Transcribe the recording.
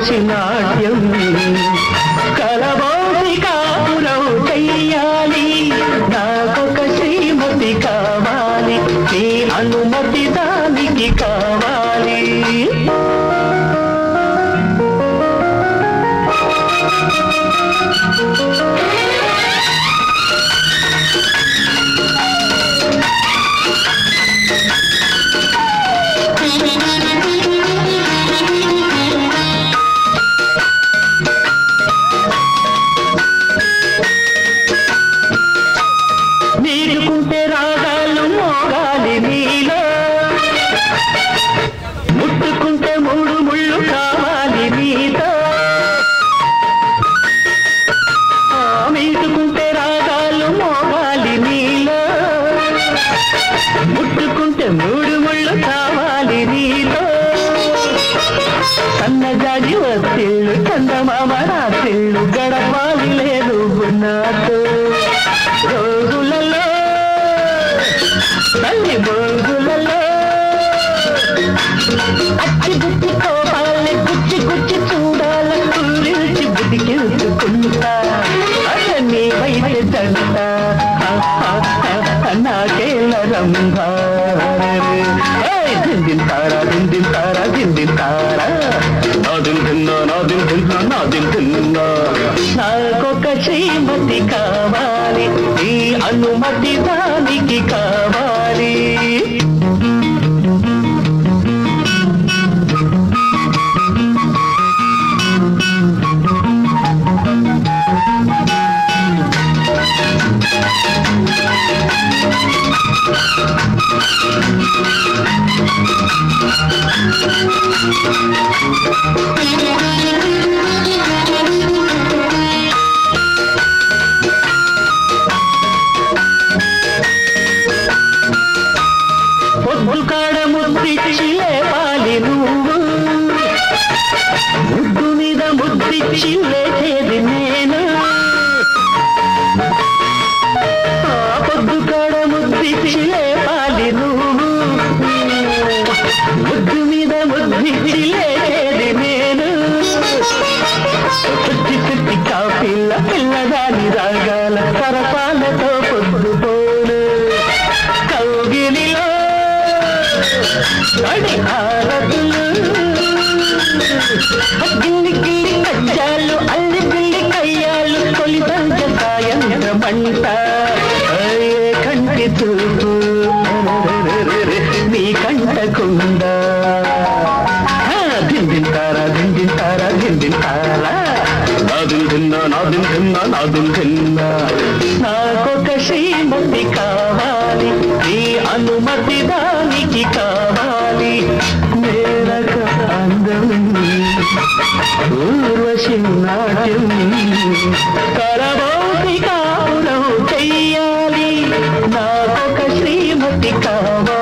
ఊర్వశి నాట్యం కలబోసి కాపురం చెయ్యాలి నాకొక శ్రీమతి కావాలి నీ అనుమతి దానికి కావాలి నీరుకుంటే రాగాలు మోగాలి నీలో ముట్టుకుంటే మూడు ముళ్ళు కావాలి నీతో ఆ, మీటుకుంటే రాగాలు మోగాలి నీలో ముట్టుకుంటే మూడు ముళ్ళు కావాలి నీలో సన్నజాజి వత్తిళ్ళు చందమామ రాత్రిళ్ళు గడపాలి లేదు నాతో రోజులలో తల్లి రోజులలో అచ్చి బుచ్చి కోపాలి గుచ్చి గుచ్చి చూడాల ఊరించి బుద్ధికెళ్తుకుంటా అన్న నీ వైద్య జంట నాకేల రంభా దిందింతారా దిందింతారా దిందింతారా నాదిం తిన్నా నాదిం తిన్నా నాదిం తిన్నా నాకొక శ్రీమతి కావాలి నీ అనుమతి దానికి కావాలి పొద్దు కాడ ముద్దిచ్చి లేపాలి నువ్వు ముద్దు మీద ముద్దిచ్చి లేచేది నేను ఆ పొద్దు కాడ ముద్దిచ్చి లేపాలి నువ్వు ముద్దు మీద ముద్దిచ్చి లేచేది నేను చుట్టి చుట్టి కాపిల్ల పిల్లదాని రాగాల సరపాలతో పొద్దు పోను కౌగిలిలో అడి హారతులు గిల్లి గిల్లి కజ్జాలు అల్లి బిల్లి కయ్యాలు కొలి దంజ సాయంత్రమంట అయ్యే కంటి తూపు నీ కంటకుండా దిందింతారా దిందింతారా దిందింతారా నాదిం తిన్నా నాదిం తిన్నా నాదిం తిన్నా నాకొక శ్రీమతి కావాలి నీ అనుమతి దానికి కావాలి మేరక అందం ఊర్వశి నాట్యం కరబోసి కాపురం చెయ్యాలి నాకొక శ్రీమతి కావాలి